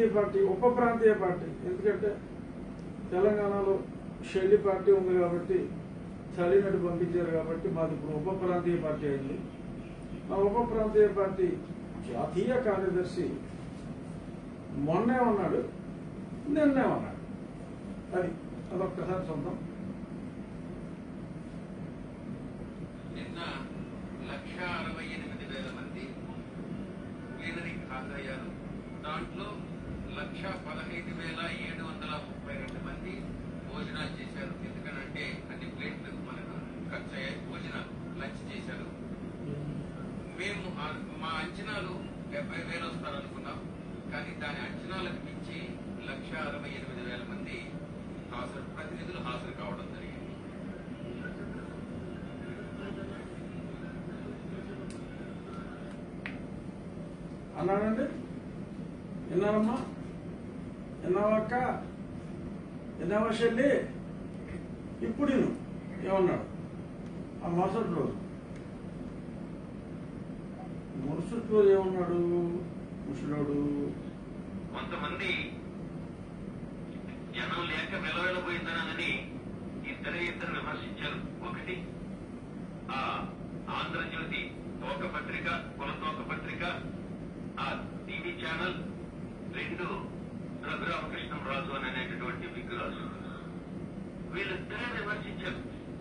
ప్రాంతీయ పార్టీ ఉప ప్రాంతీయ పార్టీ ఎందుకంటే తెలంగాణలో షెల్లి పార్టీ ఉంది కాబట్టి చలినట్టు పంపించారు కాబట్టి మాది ఇప్పుడు ఉప ప్రాంతీయ పార్టీ అయింది మా ఉప ప్రాంతీయ పార్టీ జాతీయ కార్యదర్శి మొన్నే ఉన్నాడు నిన్నే ఉన్నాడు అది అదొక్కసారి చూద్దాం నిన్న లక్ష అరవై ఎనిమిది వేల మంది ప్లీనరీకి హాజరయ్యారు దాంట్లో లక్ష పదహైదు వేల ఏడు వందల ముప్పై రెండు మంది భోజనాలు చేశారు ఎందుకనంటే అన్ని ప్లేట్లు మనకు ఖర్చు అయ్యాయి భోజనాలు లంచ్ చేశారు మేము ఆ- మా అంచనాలు డెబ్బై వేలు వస్తారు అనుకున్నాం కానీ దాని అంచనాలకు మించి లక్ష అరవై ఎనిమిది వేల మంది హాజరు ప్రతినిధులు హాజరు కావడం జరిగింది అన్నాడండి విన్నారమ్మా విన్నావా అక్క విన్నావా షెల్లి ఇప్పుడు విను. ఏమన్నాడు ఆ మరుసటి రోజు మరుసటి రోజు ఏమన్నాడు ముసలోడు కొంతమంది జనం లేక వెలవెలబోయిందనని ఇద్దరే ఇద్దరు విమర్శించారు ఒకటి ఆ ఆంధ్రజ్యోతి తోక పత్రిక కుల తోక పత్రిక ఆ టీవీ ఛానల్ రెండు రఘురామకృష్ణరాజు అని అనేటటువంటి విగ్రహాలు వీళ్ళిద్దరే విమర్శించారు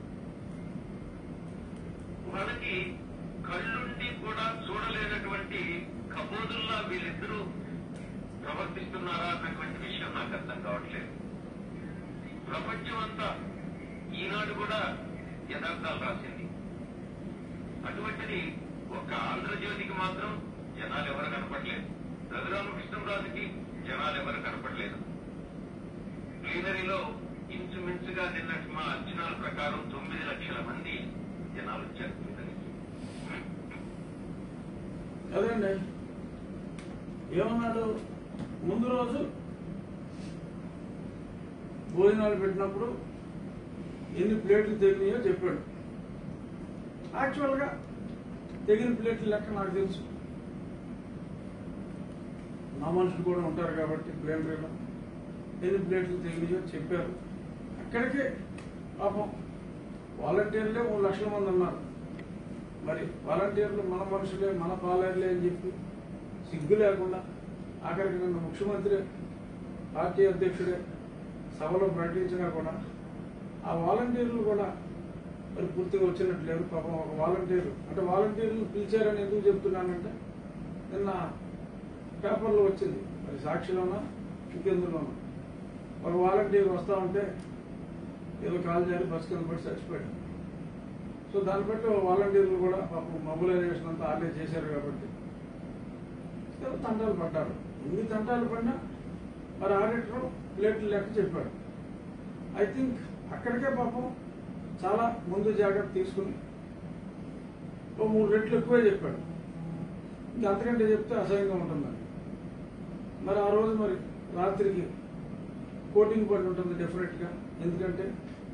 వాళ్ళకి కళ్ళుండి కూడా చూడలేనటువంటి కబోదుల్లా వీళ్ళిద్దరూ ప్రవర్తిస్తున్నారా అన్నటువంటి విషయం నాకు అర్థం కావట్లేదు ప్రపంచం అంతా ఈనాడు కూడా యథార్థాలు రాసింది అటువంటిది ఒక ఆంధ్రజ్యోతికి మాత్రం జనాలు ఎవరు కనపడలేదు రఘురామకృష్ణరాజుకి జనాలు ఎవరు కనపడలేదు ప్లీనరీలో ఇంచుమించుగా నిన్నటి మా అంచనాల ప్రకారం తొమ్మిది లక్షల మంది జనాలు వచ్చారు ప్లీనరీకి. అదేండి ఏమన్నాడు ముందు రోజు భోజనాలు పెట్టినప్పుడు ఎన్ని ప్లేట్లు తెగినాయో చెప్పాడు యాక్చువల్గా తెగిన ప్లేట్ల లెక్క నాకు తెలుసు నా మనుషులు కూడా ఉంటారు కాబట్టి ప్లేనరీలో ఎన్ని ప్లేట్లు తెగినాయో చెప్పారు అక్కడికే పాపం వాలంటీర్లే మూడు లక్షల మంది ఉన్నారు మరి వాలంటీర్లు మన మనుషులే మన పాలేర్లే అని చెప్పి సిగ్గు లేకుండా ఆఖరికి నన్ను ముఖ్యమంత్రి పార్టీ అధ్యక్షుడే సభలో ప్రకటించినా కూడా ఆ వాలంటీర్లు కూడా మరి పూర్తిగా వచ్చినట్టు లేరు పాపం ఒక వాలంటీర్ అంటే వాలంటీర్లు పిలిచారని ఎందుకు చెప్తున్నానంటే నిన్న పేపర్లో వచ్చింది మరి సాక్షిలోనా ఇంకెందులోనా ఒక వాలంటీర్ వస్తా ఉంటే ఏదో కాల్ చేయాలి బస్ కింద పడి చచ్చిపోయాడు సో దాన్ని బట్టి వాలంటీర్లు కూడా పాపం మొబిలైజేషన్ అంతా ఆర్డే చేశారు కాబట్టి ఏదో తంటాలు పడ్డారు ఎన్ని తంటాలు పడినా మరి ఆడిటర్ ప్లేట్లు లెక్క చెప్పాడు ఐ థింక్ అక్కడికే పాపం చాలా ముందు జాగ్రత్త తీసుకుని ఓ మూడు రెట్లు ఎక్కువే చెప్పాడు ఇంకా అంతకంటే చెప్తే అసహ్యంగా ఉంటుందని మరి ఆ రోజు మరి రాత్రికి కోటింగ్ పడి ఉంటుంది డెఫినెట్గా ఎందుకంటే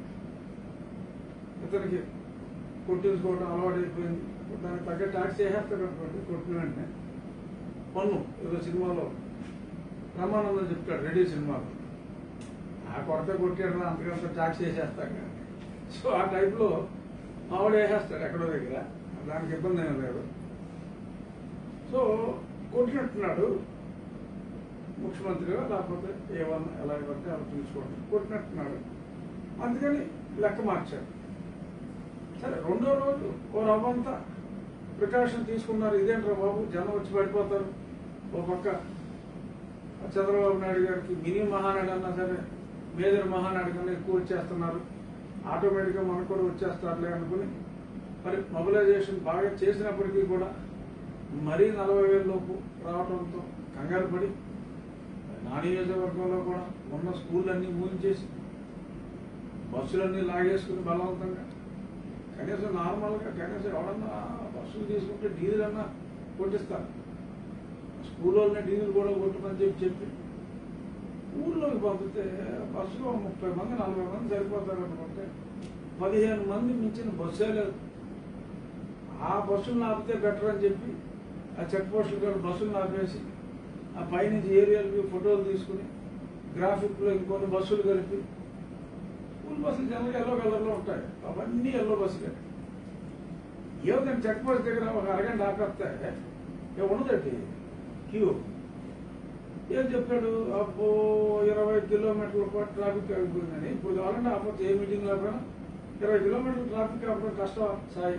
ఇతనికి కొట్టించుకోవడం అలవాటు అయిపోయింది దానికి తగ్గ ట్యాక్స్ వేసేస్తాడు అనుకోండి కొట్టిన వెంటనే పన్ను ఏదో సినిమాలో బ్రహ్మానందం చెప్తాడు రెడీ సినిమాలో ఆ కొరత కొట్టాడు అంతకంత ట్యాక్స్ వేసేస్తాడు కానీ సో ఆ టైప్లో మావాడు వేసేస్తాడు ఎక్కడో దగ్గర దానికి ఇబ్బంది ఏం లేదు సో కొట్టినట్టున్నాడు ముఖ్యమంత్రిగా లేకపోతే ఏమన్నా ఎలా పడితే అలా పిలుచుకోండి కొట్టినట్టున్నాడు అందుకని లెక్క మార్చాడు సరే రెండో రోజు ఓ రవ్వంతా ప్రికాషన్ తీసుకున్నారు ఇదేంట్రా బాబు జనం వచ్చి పడిపోతారు ఓ పక్క చంద్రబాబు నాయుడు గారికి మినీ మహానాడు అన్నా సరే మేజర్ మహానాడు కన్నా ఎక్కువ వచ్చేస్తున్నారు ఆటోమేటిక్గా మనకు కూడా వచ్చేస్తారులే అనుకుని మరి మొబిలైజేషన్ బాగా చేసినప్పటికీ కూడా మరీ నలభై వేల లోపు రావడంతో కంగారు పడి నా నియోజకవర్గంలో కూడా ఉన్న స్కూళ్ళన్నీ మూయించేసి బస్సులన్నీ లాగేసుకుని బలవంతంగా కనీసం నార్మల్గా కనీసం ఎవడన్నా బస్సులు తీసుకుంటే డీజిల్ అన్నా కొట్టిస్తారు స్కూల్ వాళ్ళని డీజిల్ కూడా కొట్టమని చెప్పి చెప్పి ఊర్లోకి పంపితే బస్సులో ముప్పై మంది నలభై మంది సరిపోతారు అనుకుంటే పదిహేను మంది మించిన బస్సే లేదు ఆ బస్సులు ఆపితే బెటర్ అని చెప్పి ఆ చెక్ పోస్టులు కూడా బస్సులు ఆపేసి ఆ పైనుంచి ఏరియల్ వ్యూ ఫోటోలు తీసుకుని గ్రాఫిక్లో ఇంకొన్ని బస్సులు కలిపి స్కూల్ బస్సులు జనరల్గా ఎల్లో కలర్లో ఉంటాయి అవన్నీ ఎల్లో బస్సులే ఏదో చెక్ పోస్ట్ దగ్గర ఒక అరగంట ఆపేస్తే ఏ ఉండదండి క్యూ ఏం చెప్పాడు అబ్బో ఇరవై కిలోమీటర్ల పాటు ట్రాఫిక్ ఆగిపోయిందని ఇప్పుడు కావాలంటే ఆపచ్చు ఏ మీటింగ్ లేకపోయినా ఇరవై కిలోమీటర్ల ట్రాఫిక్ ఆపడం కష్టం సాయి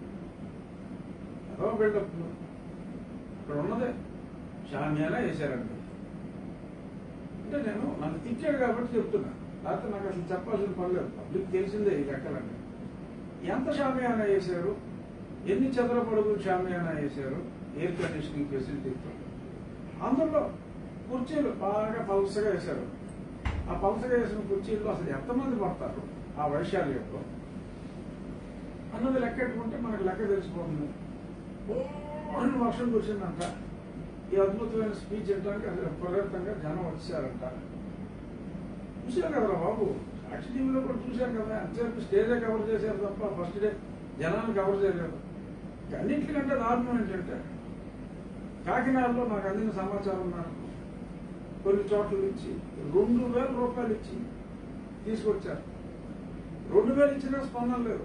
ఏదో బిల్డప్ ఇక్కడ ఉన్నదే షామ్యానా వేశారండి అంటే నేను నన్ను తిట్టాడు కాబట్టి చెప్తున్నా లేకపోతే నాకు అసలు చెప్పాల్సిన పని లేదు పబ్లిక్ తెలిసిందే ఈ లెక్కలండి ఎంత షామియానా వేశారు ఎన్ని చదరపడుగు షామియానా వేశారు ఎయిర్ కండిషనింగ్ ఫెసిలిటీతో అందులో కుర్చీలు బాగా పలసగా వేశారు ఆ పలసగా వేసిన కుర్చీల్లో అసలు ఎంతమంది పడతారు ఆ వైశాల్యంలో అన్నది లెక్కెట్టుకుంటే మనకు లెక్క తెలిసిపోతుంది ఓ అని వర్షం కురిసిందంట ఈ అద్భుతమైన స్పీచ్ ఇవ్వడానికి అసలు విపరీతంగా జనం వచ్చారంట చూశారు కదరా బాబు సాక్షి టీవీలో కూడా చూశారు కదా అంతసేపు స్టేజే కవర్ చేశారు తప్ప ఫస్ట్ డే జనాన్ని కవర్ చేయలేదు అన్నింటికంటే దారుణం ఏంటంటే కాకినాడలో నాకు అందిన సమాచారం మేరకు కొన్ని చోట్ల ఇచ్చి రెండు వేల రూపాయలు ఇచ్చి తీసుకొచ్చారు రెండు వేలు ఇచ్చినా స్పందన లేదు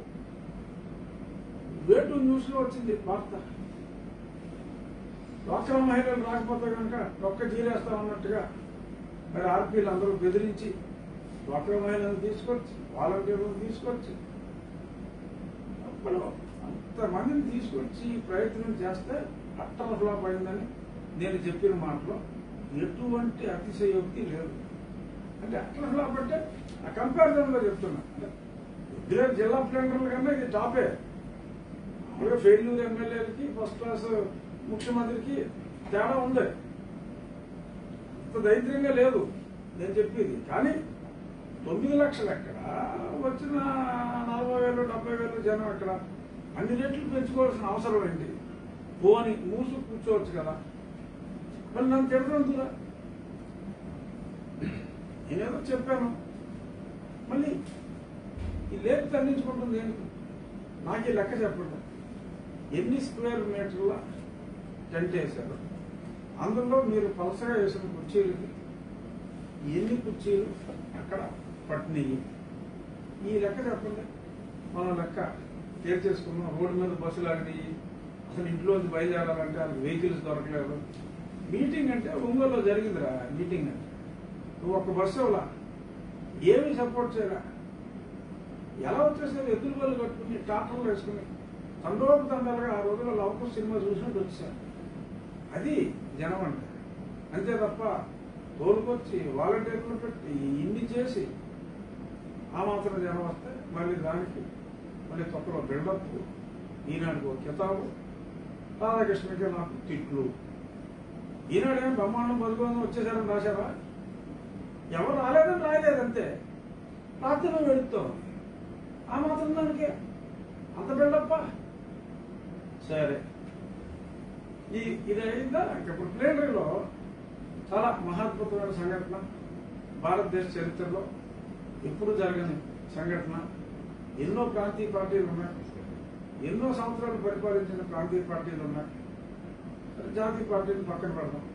వేటు న్యూస్ లో వచ్చింది వార్త డ్వాక్రా మహిళలు రాకపోతే కనుక ఒక్క జీరేస్తామన్నట్టుగా మరి ఆర్పీలు అందరూ బెదిరించి డ్వాక్రా మహిళలను తీసుకొచ్చి వాలంటీర్లను తీసుకొచ్చి అప్పుడు అంతమందిని తీసుకొచ్చి ప్రయత్నం చేస్తే అట్టల ఫ్లాప్ అయిందని నేను చెప్పిన మాటలో ఎటువంటి అతిశయోక్తి లేదు అంటే అట్లా ఫ్లాప్ అంటే ఆ కంపారిజన్ లో చెప్తున్నా రెగ్యులర్ జిల్లా ప్లానర్ల కన్నా ఇది టాపే మామూలుగా ఫెయిల్యూర్ ఎమ్మెల్యేలకి ఫస్ట్ క్లాస్ ముఖ్యమంత్రికి తేడా ఉంది అంత దైత్యంగా లేదు నేను చెప్పేది కానీ తొమ్మిది లక్షలు ఎక్కడ వచ్చిన నలభై వేలు డెబ్బై వేలు జనం ఎక్కడ అన్ని రెట్లు పెంచుకోవాల్సిన అవసరం ఏంటి పోని మూసు కూర్చోవచ్చు కదా మరి నన్ను తిడతాంతురా నేనేదో చెప్పాను మళ్ళీ ఈ లేపు తగ్గించుకుంటుంది ఏంటి నాకు ఈ లెక్క చెప్పండి ఎన్ని స్క్వేర్ మీటర్ల టెంట్ వేశారు అందులో మీరు పలసగా వేసిన కుర్చీలకి ఎన్ని కుర్చీలు అక్కడ పట్టినాయి ఈ లెక్క చెప్పండి మనం లెక్క తేల్చేసుకున్నాం రోడ్డు మీద బస్సులు ఆగినాయి అసలు ఇంట్లోంచి బయలుదేరాలంటే వాళ్ళకి వెహికల్స్ దొరకలేదు మీటింగ్ అంటే ఒంగోలులో జరిగిందిరా మీటింగ్ అంటే నువ్వు ఒక బస్సు అవ్వలా ఏమీ సపోర్ట్ చేయరా ఎలా వచ్చేసారు ఎద్దుల బళ్ళు కట్టుకుని ట్రాక్టర్లు వేసుకుని తండోపు తండాలుగా ఆ రోజుల్లో లవకు సినిమా చూసినట్టు వచ్చారు అది జనం అంటే అంతే తప్ప తోలుకొచ్చి వాలంటీర్లు పెట్టి ఇన్ని చేసి ఆ మాత్రం జనం వస్తే మళ్ళీ దానికి మళ్ళీ కొత్తలో బిల్డప్ ఈనాడుకు ఒక కితాబు రాధాకృష్ణకి నాకు తిట్లు ఈనాడు ఏం బ్రహ్మాండం బతుకుందని వచ్చేసారని రాశారా ఎవరు రాలేదని రాయలేదంతే రాత్రిలో వెళుతాం ఆ మాత్రం దానికి అంత బిల్డప్ప సరే ఈ ఇది అయిందా ఇంక ఇప్పుడు ప్లేనరీలో చాలా మహాద్భుతమైన సంఘటన భారతదేశ చరిత్రలో ఎప్పుడు జరగని సంఘటన ఎన్నో ప్రాంతీయ పార్టీలు ఉన్నాయి ఎన్నో సంవత్సరాలు పరిపాలించిన ప్రాంతీయ పార్టీలు ఉన్నాయి సరే, జాతీయ పార్టీని పక్కన పెడదాం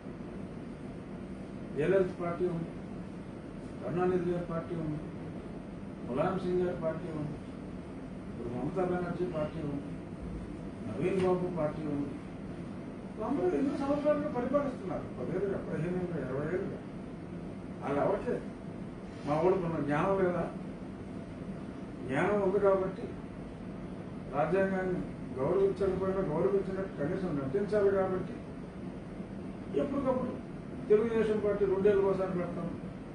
జయలలిత పార్టీ ఉంది కరుణానిధి గారి పార్టీ ఉంది ములాయం సింగ్ గారి పార్టీ ఉంది ఇప్పుడు మమతా బెనర్జీ పార్టీ ఉంది నవీన్ బాబు పార్టీ ఉంది అందరూ ఎన్నో సంవత్సరాలుగా పరిపాలిస్తున్నారు పదేళ్ళుగా పదిహేనుగా ఇరవై ఏళ్ళుగా వాళ్ళు అవ్వట్లేదు మా ఊళ్ళకి ఉన్న జ్ఞానం లేదా జ్ఞానం ఉంది కాబట్టి రాజ్యాంగాన్ని గౌరవించకపోయినా గౌరవించినట్టు కనీసం నటించాలి కాబట్టి ఎప్పటికప్పుడు తెలుగుదేశం పార్టీ రెండేళ్ళు ఒకసారి పెడతాం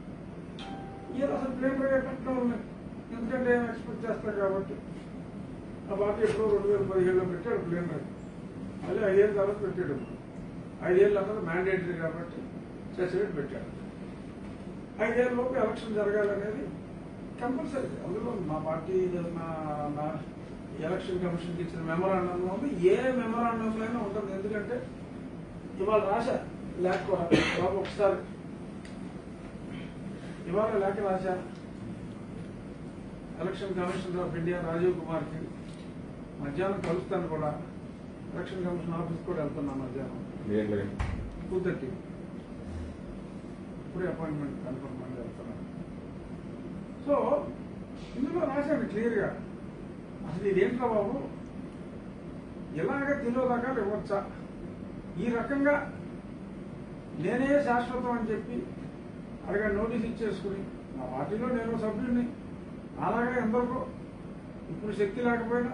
ఏదో అసలు ప్లేన్గా పెట్టడం ఉన్నాయి ఎందుకంటే ఏం ఎక్స్పెక్ట్ చేస్తాం కాబట్టి ఆ పార్టీ ఎప్పుడో రెండు వేల పదిహేడులో పెట్టాడు ప్లేన్ రైట్ మళ్ళీ ఐదేళ్ళ తర్వాత పెట్టాడు ఇప్పుడు ఐదేళ్ళు అన్నది మ్యాండేటరీ కాబట్టి సెసిరేట్ పెట్టాడు ఐదేళ్ళ లోపు ఎలక్షన్ జరగాలనేది కంపల్సరీ అందులో మా పార్టీ నా నా ఎలక్షన్ కమిషన్కి ఇచ్చిన మెమరాండంలో ఉంది ఏ మెమరాండంలో అయినా ఉంటుంది ఎందుకంటే ఇవాళ రాశా లేక కూడా బాబు ఒకసారి ఇవాళ లేఖ రాశా election commissioner of India Rajiv కుమార్కి మధ్యాహ్నం కలుస్తాను కూడా ఎలక్షన్ కమిషన్ ఆఫీస్ కూడా వెళ్తున్నా మధ్యాహ్నం టూ థర్టీ ఇప్పుడే అపాయింట్మెంట్ కన్ఫర్మ్ అని చెప్తున్నాను సో ఇందులో రాశాను క్లియర్గా అసలు ఇదేంట్రా బాబు ఇలాగ తిలోదకాలు ఇవ్వచ్చా ఈ రకంగా నేనే శాశ్వతం అని చెప్పి అలాగే నోటీస్ ఇచ్చేసుకుని నా పార్టీలో నేను సభ్యుడిని అలాగే ఎందరికో ఇప్పుడు శక్తి లేకపోయినా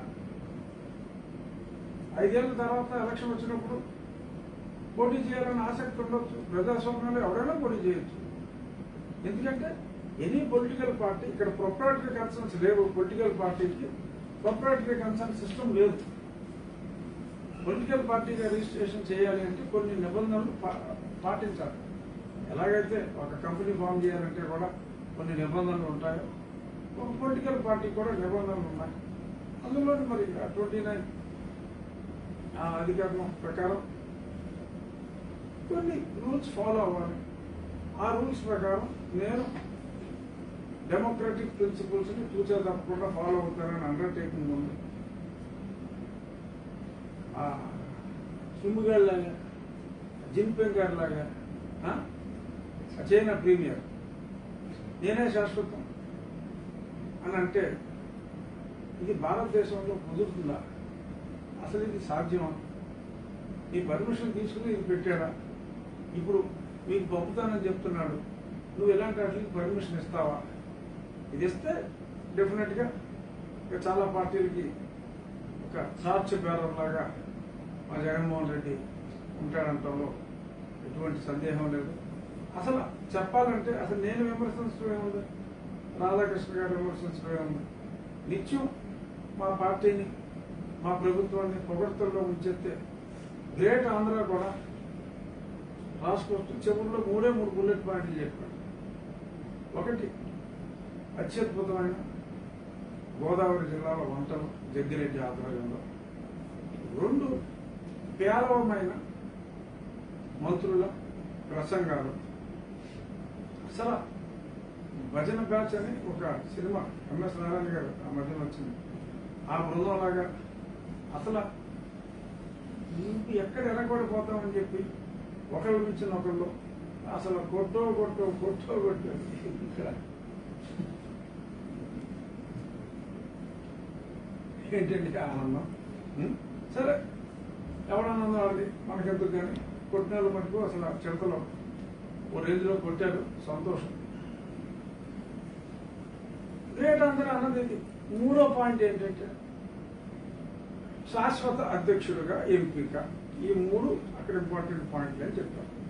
ఐదేళ్ల తర్వాత ఎలక్షన్ వచ్చినప్పుడు పోటీ చేయాలని ఆసక్తి ఉండొచ్చు ప్రజాస్వామ్యంలో ఎవరైనా పోటీ చేయొచ్చు ఎందుకంటే ఎనీ పొలిటికల్ పార్టీ ఇక్కడ ప్రొపరేటరీ కన్సర్న్స్ లేవు పొలిటికల్ పార్టీకి ప్రొపరేటరీ కన్సర్న్ సిస్టమ్ లేదు పొలిటికల్ పార్టీగా రిజిస్ట్రేషన్ చేయాలి అంటే కొన్ని నిబంధనలు పా- పాటించాలి ఎలాగైతే ఒక కంపెనీ ఫామ్ చేయాలంటే కూడా కొన్ని నిబంధనలు ఉంటాయో ఒక పొలిటికల్ పార్టీ కూడా నిబంధనలు ఉన్నాయి అందులో మరి ట్వంటీ నైన్ అధికారం ప్రకారం కొన్ని రూల్స్ ఫాలో అవ్వాలి ఆ రూల్స్ ప్రకారం నేను డెమోక్రటిక్ ప్రిన్సిపల్స్ ని తూచా తప్పకుండా ఫాలో అవుతానని అండర్టేకింగ్ ఉంది ఆ సుమ్ముగాడు లాగా జిన్పింగ్ గారి లాగా ఆ? చైనా ప్రీమియర్ నేనే శాశ్వతం అని అంటే ఇది భారతదేశంలో కుదురుతుందా అసలు ఇది సాధ్యమా నీ పర్మిషన్ తీసుకుని ఇది పెట్టాడా ఇప్పుడు మీకు పంపుతానని చెప్తున్నాడు నువ్వు ఎలాంటి వాటికి పర్మిషన్ ఇస్తావా ఇది ఇస్తే డెఫినెట్గా ఇక చాలా పార్టీలకి ఒక సాక్ష్య బేరం లాగా మా జగన్మోహన్ రెడ్డి ఉంటాడంటంలో ఎటువంటి సందేహం లేదు అసలు చెప్పాలంటే అసలు నేను విమర్శించడం ఏముంది రాధాకృష్ణ గారు విమర్శించడం ఏముంది నిత్యం మా పార్టీని మా ప్రభుత్వాన్ని పొగడ్తల్లో ఉంచేస్తే గ్రేట్ ఆంధ్ర కూడా రాసుకొస్తూ చివరిలో మూడే మూడు బుల్లెట్ పాయింట్లు చెప్పాడు ఒకటి అత్యద్భుతమైన గోదావరి జిల్లాలో వంటలు జగ్గిరెడ్డి ఆధ్వర్యంలో రెండు పేలవమైన మంత్రుల ప్రసంగాలు అసలు భజన బ్యాచ్ అని ఒక సినిమా ఎంఎస్ నారాయణ గారు ఆ మధ్యన వచ్చింది ఆ బృందం లాగా అసలు ఇంక ఎక్కడ ఎరగబడిపోతామని చెప్పి ఒకళ్ళు మించిన ఒకళ్ళు అసలు కొట్టో కొట్టో కొట్టో కొట్టో ఇక్కడ ఏంటండి ఆనందం ఉం? సరే ఎవడన్నా వాళ్ళది మనకెందుకు కానీ కొట్టిన వాళ్ళు మటుకు అసలు ఆ చిడతలో ఓ రేంజ్లో కొట్టారు సంతోషం గ్రేట్ అందరూ అన్నది ఇది మూడో పాయింట్ ఏంటంటే శాశ్వత అధ్యక్షుడిగా ఎంపిక ఈ మూడు అక్కడ ఇంపార్టెంట్ పాయింట్లు అని చెప్పారు